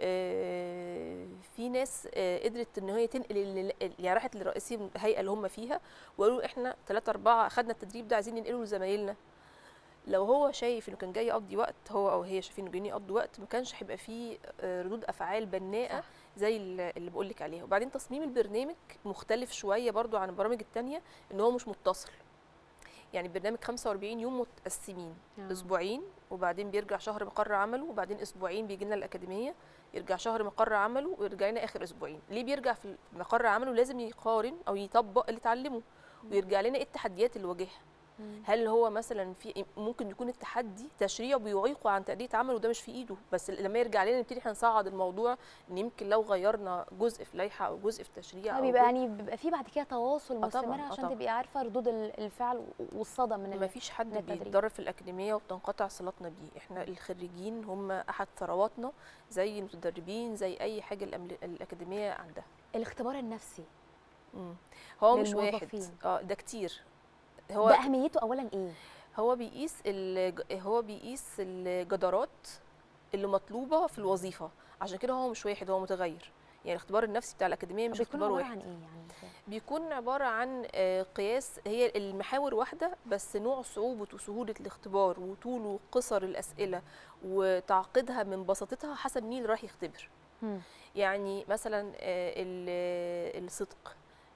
S2: آه، في ناس آه، قدرت ان هي تنقل ال- ال- يعني راحت لرئيسي الهيئه اللي هم فيها وقالوا احنا ثلاثة أربعة أخدنا التدريب ده عايزين ننقله لزمايلنا لو هو شايف انه كان جاي يقضي وقت هو او هي شايفين انه جايين يقضوا وقت ما كانش هيبقى فيه آه، ردود افعال بناءه
S1: صح.
S2: زي ال- اللي بقول لك عليها وبعدين تصميم البرنامج مختلف شويه برضو عن البرامج التانية ان هو مش متصل يعني برنامج 45 يوم متقسمين
S1: آه.
S2: اسبوعين وبعدين بيرجع شهر مقر عمله وبعدين اسبوعين بيجي لنا الاكاديميه يرجع شهر مقر عمله ويرجع لنا اخر اسبوعين ليه بيرجع في مقر عمله لازم يقارن او يطبق اللي اتعلمه ويرجع لنا ايه التحديات اللي واجهها
S1: مم.
S2: هل هو مثلا في ممكن يكون التحدي تشريع بيعيقه عن تأدية عمله وده مش في ايده بس لما يرجع لنا نبتدي هنصعد الموضوع ان يمكن لو غيرنا جزء في لائحه او جزء في تشريع
S1: آه،
S2: او
S1: بيبقى
S2: جزء-
S1: يعني بيبقى في بعد كده تواصل
S2: طبعاً،
S1: مستمر
S2: آه
S1: عشان
S2: طبعاً.
S1: تبقي عارفه ردود ال- الفعل والصدى من
S2: ما
S1: ال-
S2: فيش حد
S1: من التدريب.
S2: بيتدرب في الأكاديمية وبتنقطع صلاتنا بيه احنا الخريجين هم أحد ثرواتنا زي المتدربين زي أي حاجة الأمل- الأكاديمية عندها
S1: الاختبار النفسي
S2: مم. هو مش واحد
S1: للموظفين.
S2: اه ده كتير
S1: ده
S2: هو
S1: اهميته اولا ايه
S2: هو بيقيس الج- هو بيقيس الجدارات اللي مطلوبة في الوظيفة عشان كده هو مش واحد هو متغير يعني الاختبار النفسي بتاع الأكاديمية مش
S1: بيكون
S2: اختبار
S1: عباره
S2: واحد
S1: عن ايه يعني إزاي؟
S2: بيكون عبارة عن آه، قياس هي المحاور واحدة بس نوع صعوبة وسهولة الاختبار وطول وقصر الأسئلة وتعقيدها من بساطتها حسب مين اللي راح يختبر
S1: مم.
S2: يعني مثلا آه، ال- الصدق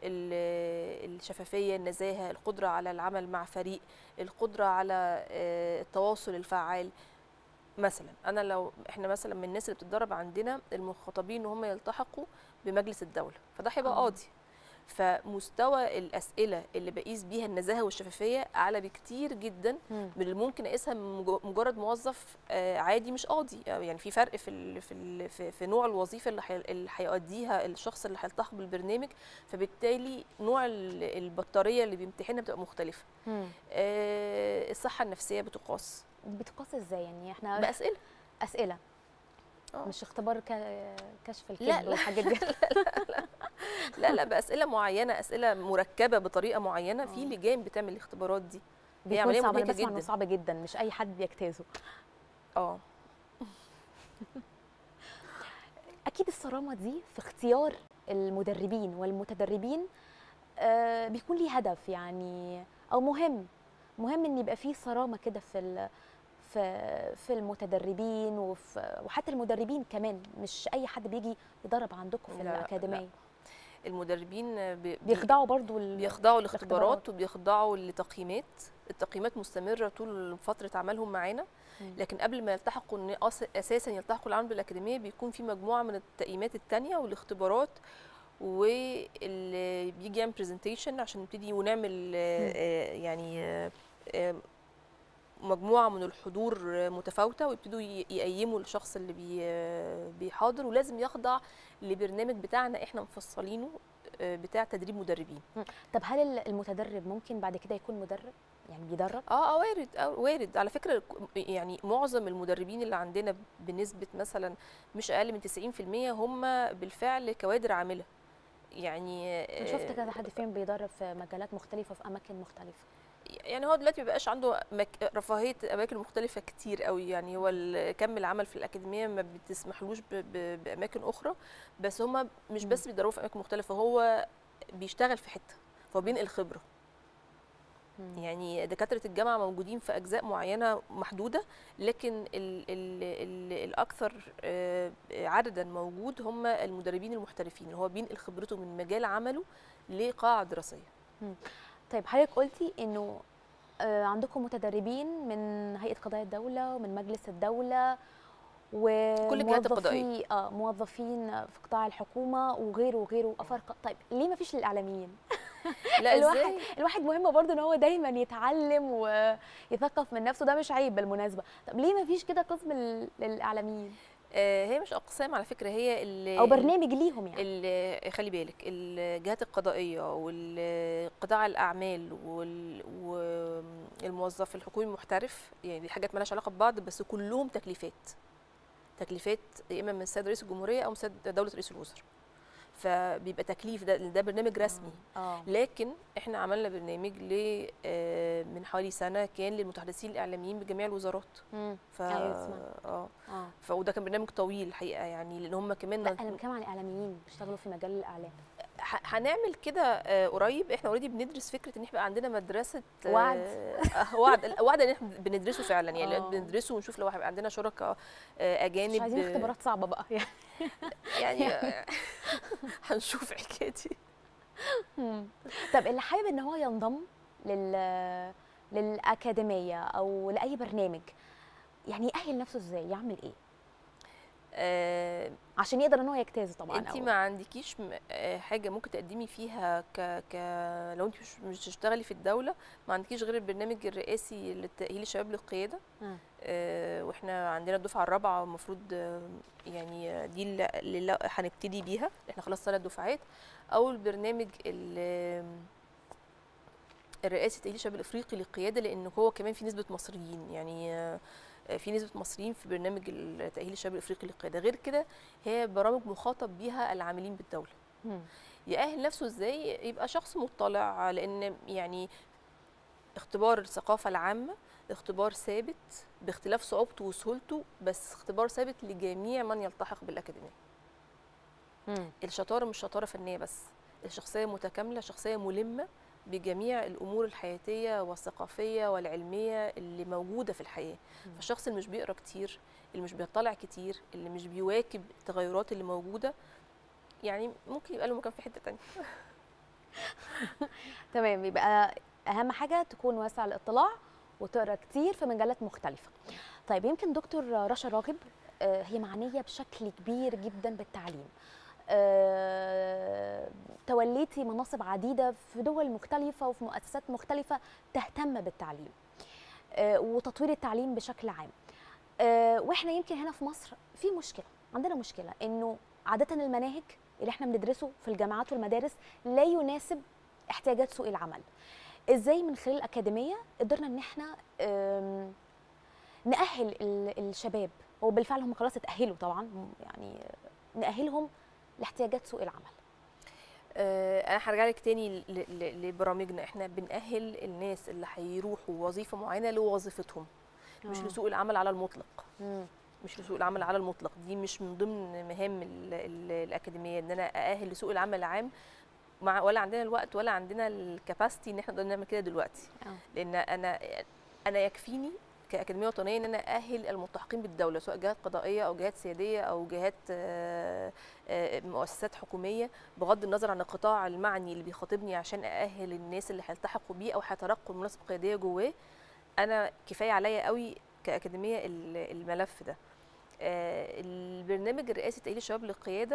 S2: ال- الشفافية النزاهة القدرة على العمل مع فريق القدرة على آه، التواصل الفعال مثلا انا لو احنا مثلا من الناس اللي بتتدرب عندنا المخاطبين ان هم يلتحقوا بمجلس الدوله فده هيبقى
S1: آه.
S2: قاضي فمستوى الاسئله اللي بقيس بيها النزاهه والشفافيه اعلى بكتير جدا
S1: مم.
S2: من اللي ممكن اقيسها من مج- مجرد موظف آه، عادي مش قاضي يعني في فرق في ال في ال في, في نوع الوظيفه اللي حي- اللي هيؤديها الشخص اللي هيلتحق بالبرنامج فبالتالي نوع ال- البطاريه اللي بيمتحنها بتبقى مختلفه
S1: مم.
S2: آه، الصحه النفسيه بتقاس
S1: بتقاس ازاي يعني احنا
S2: باسئله
S1: اسئله
S2: آه.
S1: مش اختبار ك- كشف
S2: لا،
S1: الكذب
S2: لا،
S1: والحاجات دي
S2: لا لا باسئله معينه اسئله مركبه بطريقه معينه في
S1: آه.
S2: لجان بتعمل الاختبارات دي
S1: بيكون
S2: عملية
S1: صعب انا
S2: مرهقة
S1: بسمع انه
S2: جداً.
S1: صعب جدا مش اي حد بيجتازه
S2: اه
S1: اكيد الصرامه دي في اختيار المدربين والمتدربين آه، بيكون ليه هدف يعني او مهم مهم ان يبقى فيه صرامه كده في ال- في في المتدربين وفي وحتى المدربين كمان مش اي حد بيجي يدرب عندكم في
S2: لا، لا،
S1: الاكاديميه
S2: المدربين بي-
S1: بيخضعوا برضو ال-
S2: بيخضعوا
S1: الاختبارات.
S2: لاختبارات وبيخضعوا لتقييمات التقييمات مستمره طول فتره عملهم معانا
S1: مم.
S2: لكن قبل ما يلتحقوا ان أس- اساسا يلتحقوا العمل بالاكاديميه بيكون في مجموعه من التقييمات التانية والاختبارات واللي بيجي يعمل برزنتيشن عشان نبتدي ونعمل آه، آه، يعني آه، آه، مجموعه من الحضور آه، متفاوته ويبتدوا ي- يقيموا الشخص اللي بي آه، بيحاضر ولازم يخضع لبرنامج بتاعنا احنا مفصلينه آه، بتاع تدريب مدربين
S1: طب هل ال- المتدرب ممكن بعد كده يكون مدرب يعني بيدرب
S2: اه اه وارد اه وارد على فكره ك- يعني معظم المدربين اللي عندنا بنسبه مثلا مش اقل من 90% هم بالفعل كوادر عامله يعني
S1: انا شفت
S2: آه،
S1: كذا حد فيهم بيدرب في مجالات مختلفه في اماكن مختلفه
S2: يعني هو دلوقتي مبقاش عنده مك... رفاهيه اماكن مختلفه كتير قوي يعني هو ال- كم العمل في الاكاديميه ما بتسمحلوش ب... ب... باماكن اخرى بس هم مش
S1: مم.
S2: بس بيدربوا في اماكن مختلفه هو بيشتغل في حته فهو بينقل خبره
S1: مم.
S2: يعني دكاترة الجامعة موجودين في أجزاء معينة محدودة لكن ال ال ال الأكثر آه، عددا موجود هم المدربين المحترفين اللي هو بينقل خبرته من مجال عمله لقاعة دراسية
S1: طيب حضرتك قلتي انه آه، عندكم متدربين من هيئه قضايا الدوله ومن مجلس الدوله
S2: الجهات القضائية.
S1: وموظفي اه موظفين في قطاع الحكومه وغيره وغيره افارقه طيب ليه ما فيش للاعلاميين
S2: لا
S1: الواحد
S2: ازاي
S1: الواحد مهم برضه ان هو دايما يتعلم ويثقف من نفسه ده مش عيب بالمناسبه طب ليه ما فيش كده قسم لل- للاعلاميين
S2: آه، هي مش أقسام على فكرة هي ال-
S1: او برنامج ليهم يعني
S2: ال- خلي بالك الجهات القضائية والقطاع الأعمال وال- والموظف الحكومي المحترف يعني دي حاجات مالهاش علاقة ببعض بس كلهم تكليفات تكليفات يا إما من السيد رئيس الجمهورية أو من السيد دولة رئيس الوزراء فبيبقى تكليف ده, ده برنامج رسمي
S1: اه
S2: لكن احنا عملنا برنامج ل آه، من من حوالي سنه كان للمتحدثين الاعلاميين بجميع الوزارات
S1: مم.
S2: ف
S1: أيوة، سمعت.
S2: اه
S1: اه
S2: ف وده كان برنامج طويل الحقيقه يعني لان هم كمان
S1: لا انا بتكلم عن اعلاميين بيشتغلوا في مجال الاعلام
S2: ح- هنعمل كده آه، قريب احنا اوريدي بندرس فكره ان احنا يبقى عندنا مدرسه آه،
S1: وعد.
S2: آه، وعد وعد ان احنا بندرسه فعلا يعني
S1: آه.
S2: بندرسه ونشوف لو هيبقى عندنا شركاء آه، اجانب
S1: مش عايزين اختبارات صعبه بقى يعني
S2: يعني آه، هنشوف حكايتي
S1: طب اللي حابب ان هو ينضم لل للاكاديميه او لاي برنامج يعني يأهل نفسه ازاي يعمل ايه
S2: آه،
S1: عشان يقدر ان هو يجتاز طبعا
S2: انت
S1: أو-
S2: ما عندكيش م- آه، حاجه ممكن تقدمي فيها ك ك لو انت مش مش تشتغلي في الدوله ما عندكيش غير البرنامج الرئاسي لتاهيل الشباب للقياده
S1: آه.
S2: آه، واحنا عندنا الدفعه الرابعه المفروض آه، يعني آه، دي اللي اللي هنبتدي بيها احنا خلاص ثلاث دفعات او البرنامج ال- الرئاسي تاهيل الشباب الافريقي للقياده لان هو كمان في نسبه مصريين يعني آه، في نسبه مصريين في برنامج ال- تاهيل الشباب الافريقي للقياده غير كده هي برامج مخاطب بيها العاملين بالدوله
S1: مم.
S2: يأهل نفسه ازاي يبقى شخص مطلع لان يعني اختبار الثقافه العامه اختبار ثابت باختلاف صعوبته وسهولته بس اختبار ثابت لجميع من يلتحق بالاكاديميه
S1: مم.
S2: الشطاره مش شطاره فنيه بس الشخصيه متكامله شخصيه ملمه بجميع الامور الحياتيه والثقافيه والعلميه اللي موجوده في الحياه
S1: مم.
S2: فالشخص اللي مش بيقرا كتير اللي مش بيطلع كتير اللي مش بيواكب التغيرات اللي موجوده يعني ممكن يبقى له مكان في حته تانية
S1: تمام يبقى اهم حاجه تكون واسع الاطلاع وتقرا كتير في مجالات مختلفه طيب يمكن دكتور رشا راغب آه، هي معنيه بشكل كبير جدا بالتعليم آه، توليتي مناصب عديده في دول مختلفه وفي مؤسسات مختلفه تهتم بالتعليم آه، وتطوير التعليم بشكل عام آه، واحنا يمكن هنا في مصر في مشكله عندنا مشكله انه عاده المناهج اللي احنا بندرسه في الجامعات والمدارس لا يناسب احتياجات سوق العمل ازاي من خلال الاكاديميه قدرنا ان احنا آم، نأهل ال- الشباب وبالفعل هم خلاص اتأهلوا طبعا يعني نأهلهم لاحتياجات سوق العمل
S2: آه، انا هرجع لك تاني ل- ل- لبرامجنا احنا بنأهل الناس اللي هيروحوا وظيفه معينه لوظيفتهم مش
S1: آه.
S2: لسوق العمل على المطلق
S1: مم.
S2: مش لسوق العمل على المطلق دي مش من ضمن مهام ال ال الاكاديميه ان انا اأهل لسوق العمل العام مع ولا عندنا الوقت ولا عندنا الكباستي ان احنا نقدر نعمل كده دلوقتي
S1: آه.
S2: لان انا انا يكفيني كاكاديميه وطنيه ان انا ااهل الملتحقين بالدوله سواء جهات قضائيه او جهات سياديه او جهات آه، آه، مؤسسات حكوميه بغض النظر عن القطاع المعني اللي بيخاطبني عشان ااهل الناس اللي هيلتحقوا بيه او هيترقوا مناصب قياديه جواه انا كفايه عليا قوي كاكاديميه ال- الملف ده آه، البرنامج الرئاسي تأهيل الشباب للقياده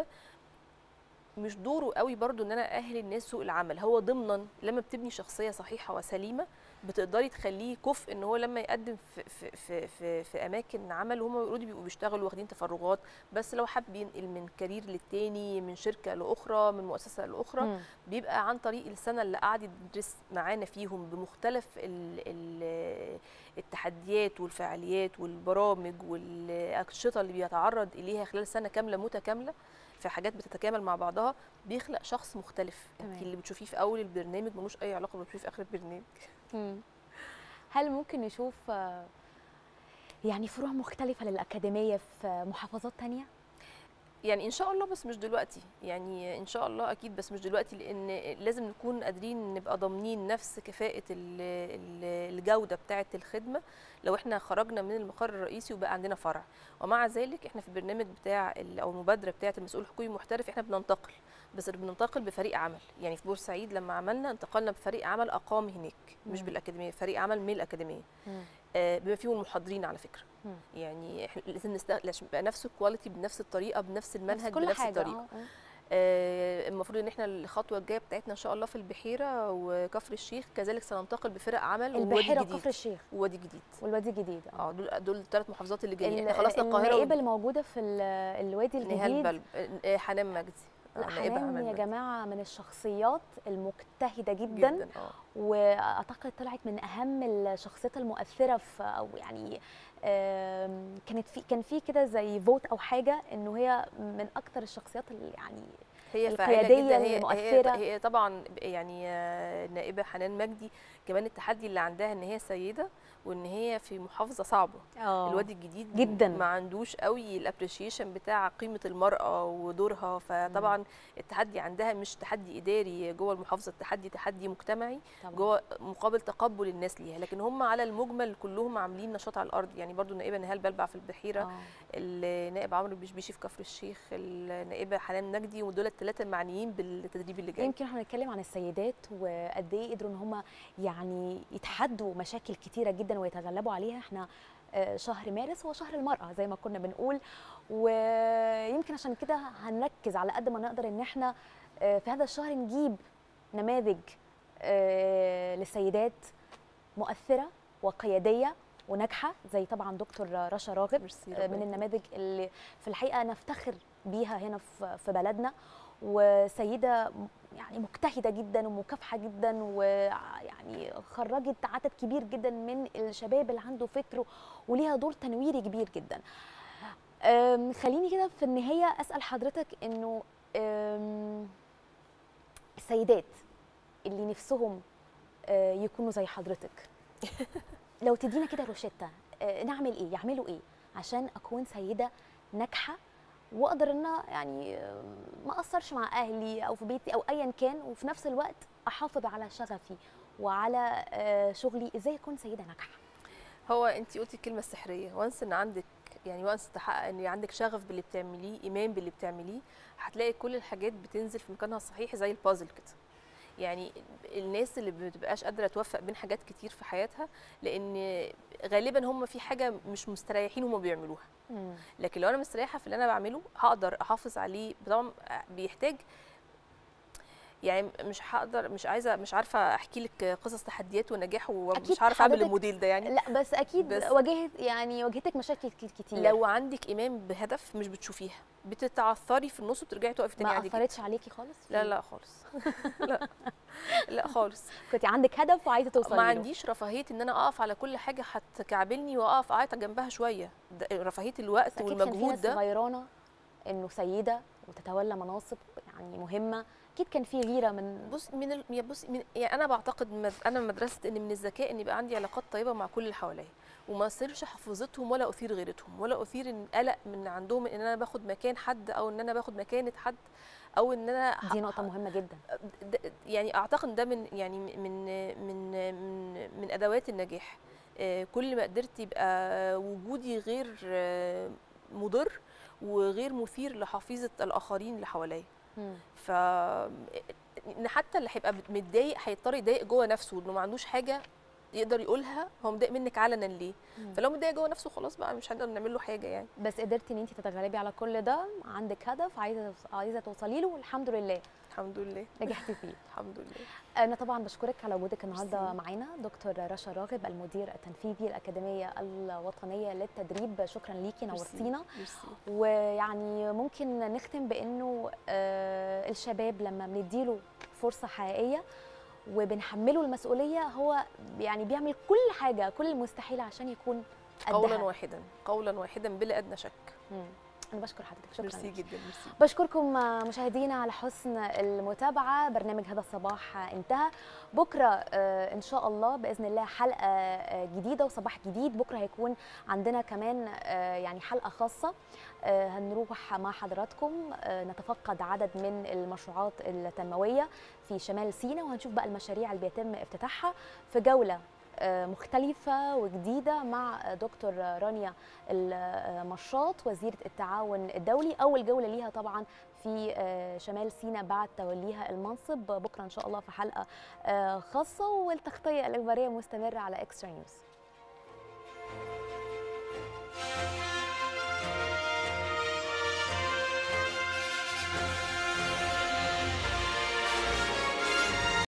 S2: مش دوره قوي برضو ان انا ااهل الناس سوق العمل هو ضمنا لما بتبني شخصيه صحيحه وسليمه بتقدري تخليه كفء ان هو لما يقدم في في في في, في اماكن عمل وهم اوريدي بيبقوا بيشتغلوا واخدين تفرغات بس لو حب ينقل من كارير للتاني من شركه لاخرى من مؤسسه لاخرى
S1: مم.
S2: بيبقى عن طريق السنه اللي قعد يدرس معانا فيهم بمختلف ال ال التحديات والفعاليات والبرامج والانشطه اللي بيتعرض اليها خلال سنه كامله متكامله في حاجات بتتكامل مع بعضها بيخلق شخص مختلف
S1: تمام.
S2: انت اللي بتشوفيه في اول البرنامج ملوش اي علاقه باللي بتشوفيه في اخر البرنامج
S1: مم. هل ممكن نشوف آه، يعني فروع مختلفة للأكاديمية في محافظات تانية؟
S2: يعني ان شاء الله بس مش دلوقتي يعني ان شاء الله اكيد بس مش دلوقتي لان لازم نكون قادرين نبقى ضامنين نفس كفاءه ال- ال- الجوده بتاعه الخدمه لو احنا خرجنا من المقر الرئيسي وبقى عندنا فرع ومع ذلك احنا في البرنامج بتاع ال- او المبادره بتاعه المسؤول الحقوقي المحترف احنا بننتقل بس بننتقل بفريق عمل يعني في بورسعيد لما عملنا انتقلنا بفريق عمل اقام هناك مش
S1: مم.
S2: بالاكاديميه فريق عمل من الاكاديميه
S1: مم.
S2: آه، بما فيهم المحاضرين على فكره
S1: مم.
S2: يعني احنا لازم نستغل عشان يبقى نفس الكواليتي بنفس الطريقه بنفس المنهج
S1: كل
S2: بنفس
S1: حاجة
S2: الطريقه
S1: آه، آه.
S2: آه، المفروض ان احنا الخطوه الجايه بتاعتنا ان شاء الله في البحيره وكفر الشيخ كذلك سننتقل بفرق عمل ووادي
S1: البحيرة
S2: جديد
S1: وكفر الشيخ
S2: ووادي جديد
S1: والوادي الجديد
S2: اه دول دول الثلاث محافظات اللي جايين
S1: ال-
S2: احنا خلصنا القاهره
S1: النائبة
S2: و-
S1: الموجودة في ال- الوادي
S2: نهال
S1: الجديد
S2: بلب آه، حنان مجدي آه،
S1: لا
S2: نائبة
S1: حنان يا
S2: مجدي.
S1: جماعة من الشخصيات المجتهدة جدا,
S2: جدا اه
S1: واعتقد طلعت من اهم الشخصيات المؤثره في او يعني آم، كانت في كان في كده زي فوت او حاجه انه هي من اكثر الشخصيات اللي يعني
S2: هي فاعله
S1: القيادية
S2: جدا هي
S1: المؤثرة.
S2: هي, هي طبعا يعني آه، النائبه حنان مجدي كمان التحدي اللي عندها ان هي سيده وان هي في محافظه صعبه
S1: اه
S2: الوادي الجديد
S1: جداً.
S2: ما عندوش قوي الابريشيشن بتاع قيمه المراه ودورها فطبعا التحدي عندها مش تحدي اداري جوه المحافظه التحدي تحدي مجتمعي
S1: طبعاً.
S2: جوه مقابل تقبل الناس ليها لكن هم على المجمل كلهم عاملين نشاط على الارض يعني برضو النائبه نهال بلبع في البحيره
S1: آه.
S2: النائب عمرو البشبيشي في كفر الشيخ النائبه حنان نجدي ودول الثلاثه المعنيين بالتدريب اللي جاي
S1: يمكن احنا بنتكلم عن السيدات وقد ايه قدروا ان هم يعني يتحدوا مشاكل كتيره جدا ويتغلبوا عليها احنا آه، شهر مارس هو شهر المرأة زي ما كنا بنقول ويمكن عشان كده هنركز على قد ما نقدر ان احنا آه، في هذا الشهر نجيب نماذج آه، للسيدات مؤثرة وقيادية وناجحة زي طبعا دكتور رشا راغب
S2: ميرسي،
S1: آه،
S2: ربنا
S1: من
S2: يخليك.
S1: النماذج اللي في الحقيقة نفتخر بيها هنا في في بلدنا وسيدة م- يعني مجتهدة جدا ومكافحة جدا ويعني خرجت عدد كبير جدا من الشباب اللي عنده فكر وليها دور تنويري كبير جدا أم، خليني كده في النهاية أسأل حضرتك إنه أم، السيدات اللي نفسهم آه، يكونوا زي حضرتك لو تدينا كده روشتة آه، نعمل ايه يعملوا ايه عشان اكون سيده ناجحه واقدر ان أنا يعني آه، ما اقصرش مع اهلي او في بيتي او ايا كان وفي نفس الوقت احافظ على شغفي وعلى آه، شغلي ازاي اكون سيده ناجحه
S2: هو انت قلتي الكلمه السحريه وانس ان عندك يعني وانس تحقق ان عندك شغف باللي بتعمليه ايمان باللي بتعمليه هتلاقي كل الحاجات بتنزل في مكانها الصحيح زي البازل كده يعني الناس اللي ما بتبقاش قادره توفق بين حاجات كتير في حياتها لان غالبا هم في حاجه مش مستريحين هم بيعملوها لكن لو انا مستريحه في اللي انا بعمله هقدر احافظ عليه طبعا بيحتاج يعني مش هقدر مش عايزه مش عارفه احكي لك قصص تحديات ونجاح
S1: أكيد
S2: ومش عارفه اعمل
S1: حضرتك-
S2: الموديل ده يعني
S1: لا بس اكيد
S2: بس-
S1: واجهت يعني واجهتك مشاكل ك- كتير
S2: لو عندك ايمان بهدف مش بتشوفيها بتتعثري في النص وبترجعي تقفي تاني
S1: ما
S2: عادي جدا
S1: اثرتش عليكي خالص
S2: لا لا خالص لا لا خالص
S1: كنت عندك هدف وعايزه توصلي
S2: ما
S1: له.
S2: عنديش رفاهيه ان انا اقف على كل حاجه هتكعبلني واقف اعيط جنبها شويه ده رفاهيه الوقت
S1: بس أكيد كان في
S2: والمجهود
S1: ناس
S2: ده
S1: غيرانه انه سيده وتتولى مناصب يعني مهمه اكيد كان في غيره من
S2: بص من ال... يا بص من... يعني انا بعتقد مد... انا مدرسه ان من الذكاء ان يبقى عندي علاقات طيبه مع كل اللي حواليا وما اثيرش حفظتهم ولا اثير غيرتهم ولا اثير ان قلق من عندهم ان انا باخد مكان حد او ان انا باخد مكانه حد او ان انا ح-
S1: دي نقطه مهمه جدا
S2: د- يعني اعتقد ده من يعني من من من من ادوات النجاح آه، كل ما قدرت يبقى وجودي غير آه، مضر وغير مثير لحفيظه الاخرين اللي حواليا
S1: مم.
S2: ف ان حتى اللي هيبقى متضايق هيضطر يضايق جوه نفسه انه ما عندوش حاجه يقدر يقولها هو متضايق منك علنا ليه
S1: مم.
S2: فلو متضايق جوه نفسه خلاص بقى مش هنقدر نعمل له حاجه يعني
S1: بس قدرتي ان انت تتغلبي على كل ده عندك هدف عايزه عايزه توصلي له والحمد لله
S2: الحمد لله
S1: نجحتي فيه
S2: الحمد لله
S1: انا طبعا بشكرك على وجودك النهارده
S2: ميرسي.
S1: معانا دكتور رشا راغب المدير التنفيذي الاكاديميه الوطنيه للتدريب شكرا ليكي
S2: ميرسي.
S1: نورتينا
S2: ميرسي
S1: ويعني ممكن نختم بانه آه، الشباب لما بنديله فرصه حقيقيه وبنحمله المسؤوليه هو يعني بيعمل كل حاجه كل المستحيل عشان يكون
S2: قولا
S1: قدها
S2: واحدا قولا واحدا بلا ادنى شك
S1: مم. انا بشكر حضرتك شكرا
S2: ميرسي
S1: ليكي.
S2: جدا ميرسي
S1: بشكركم مشاهدينا على حسن المتابعة برنامج هذا الصباح انتهى بكرة آه، إن شاء الله بإذن الله حلقة آه، جديدة وصباح جديد بكرة هيكون عندنا كمان آه، يعني حلقة خاصة آه، هنروح مع حضراتكم آه، نتفقد عدد من المشروعات التنموية في شمال سيناء وهنشوف بقى المشاريع اللي بيتم افتتاحها في جولة آه، مختلفة وجديدة مع دكتور رانيا المشاط وزيرة التعاون الدولي أول جولة ليها طبعا في آه، شمال سيناء بعد توليها المنصب بكرة إن شاء الله في حلقة آه، خاصة والتغطية الإخبارية مستمرة على إكسترا نيوز